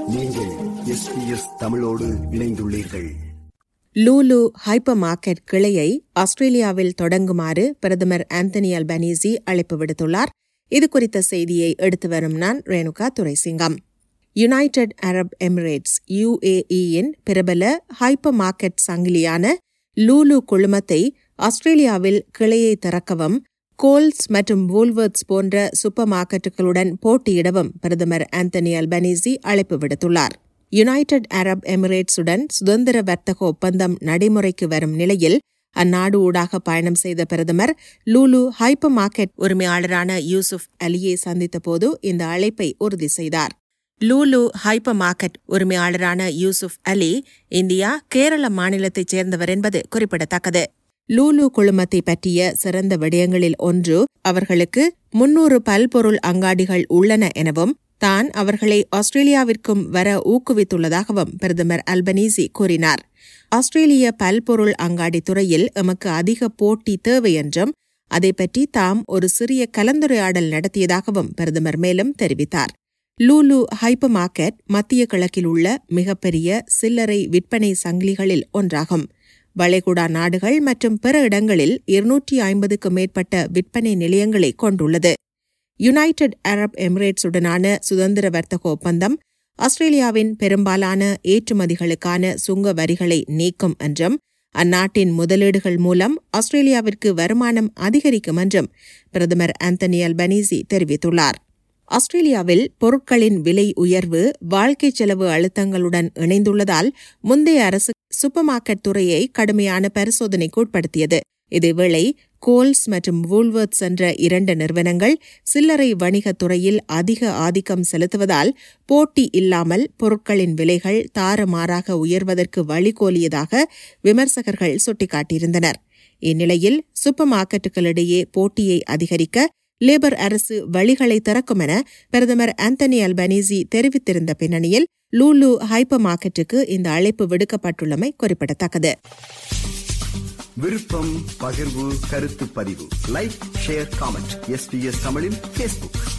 நீங்கள் எஸ்பிஎஸ் தமிழோடு இணைந்துள்ளீர்கள் லூலு ஹைப்பர் மார்க்கெட் கிளையை ஆஸ்திரேலியாவில் தொடங்குமாறு பிரதமர் ஆந்தனி அல்பனீசி அழைப்பு விடுத்துள்ளார் இது குறித்த செய்தியை எடுத்து வரும் நான் Renuka Duraisingam United Arab Emirates யுஏஇயின் பிரபல ஹைப்பர் மார்க்கெட் சங்கிலியான லூலு குழுமத்தை ஆஸ்திரேலியாவில் கிளையை திறக்கவும் கோல்ஸ் மற்றும் வூல்வர்ட்ஸ் போன்ற சூப்பர் மார்க்கெட்டுகளுடன் போட்டியிடவும் பிரதமர் ஆந்தனி அல்பனீசி அழைப்பு விடுத்துள்ளார் யுனைடெட் அரப் எமிரேட்ஸுடன் சுதந்திர வர்த்தக ஒப்பந்தம் நடைமுறைக்கு வரும் நிலையில் அந்நாடு ஊடாக பயணம் செய்த பிரதமர் லூலு ஹைப்பர் மார்க்கெட் உரிமையாளரான யூசுப் அலியை சந்தித்த போது இந்த அழைப்பை உறுதி செய்தார் லூலு ஹைப்பர் மார்க்கெட் உரிமையாளரான யூசுப் அலி இந்தியா கேரள மாநிலத்தைச் சேர்ந்தவர் என்பது குறிப்பிடத்தக்கது லூலு குழுமத்தை பற்றிய சிறந்த விடயங்களில் ஒன்று அவர்களுக்கு முன்னூறு பல்பொருள் அங்காடிகள் உள்ளன எனவும் தான் அவர்களை ஆஸ்திரேலியாவிற்கும் வர ஊக்குவித்துள்ளதாகவும் பிரதமர் அல்பனீசி கூறினார் ஆஸ்திரேலிய பல்பொருள் அங்காடி துறையில் எமக்கு அதிக போட்டி தேவை என்றும் அதை பற்றி தாம் ஒரு சிறிய கலந்துரையாடல் நடத்தியதாகவும் பிரதமர் மேலும் தெரிவித்தார் லூலு ஹைப்பர் மார்க்கெட் மத்திய கிழக்கில் உள்ள மிகப்பெரிய சில்லறை விற்பனை சங்கிலிகளில் ஒன்றாகும் வளைகுடா நாடுகள் மற்றும் பிற இடங்களில் இருநூற்றி ஐம்பதுக்கும் மேற்பட்ட விற்பனை நிலையங்களை கொண்டுள்ளது யுனைடெட் அரப் எமிரேட்ஸுடனான சுதந்திர வர்த்தக ஒப்பந்தம் ஆஸ்திரேலியாவின் பெரும்பாலான ஏற்றுமதிகளுக்கான சுங்க வரிகளை நீக்கும் என்றும் அந்நாட்டின் முதலீடுகள் மூலம் ஆஸ்திரேலியாவிற்கு வருமானம் அதிகரிக்கும் என்றும் பிரதமர் ஆந்தனி அல்பனீசி தெரிவித்துள்ளார் ஆஸ்திரேலியாவில் பொருட்களின் விலை உயர்வு வாழ்க்கை செலவு அழுத்தங்களுடன் இணைந்துள்ளதால் முந்தைய அரசு சூப்பர் மார்க்கெட் துறையை கடுமையான பரிசோதனைக்கு உட்படுத்தியது இதேவேளை கோல்ஸ் மற்றும் வூல்வர்ட்ஸ் என்ற இரண்டு நிறுவனங்கள் சில்லறை வணிகத் துறையில் அதிக ஆதிக்கம் செலுத்துவதால் போட்டி இல்லாமல் பொருட்களின் விலைகள் தாறுமாறாக உயர்வதற்கு வழிகோலியதாக விமர்சகர்கள் சுட்டிக்காட்டியிருந்தனர் இந்நிலையில் சூப்பர் மார்க்கெட்டுகளிடையே போட்டியை அதிகரிக்க லேபர் அரசு வழிகளை திறக்கும் என பிரதமர் ஆந்தனி அல்பனீசி தெரிவித்திருந்த பின்னணியில் லூலு ஹைப்பர் மார்க்கெட்டுக்கு இந்த அழைப்பு விடுக்கப்பட்டுள்ளமை குறிப்பிடத்தக்கது விருப்பம் பகிர்வு கருத்து பதிவு லைக் ஷேர் காமெண்ட் எஸ்பிஎஸ் தமிழின் பேஸ்புக்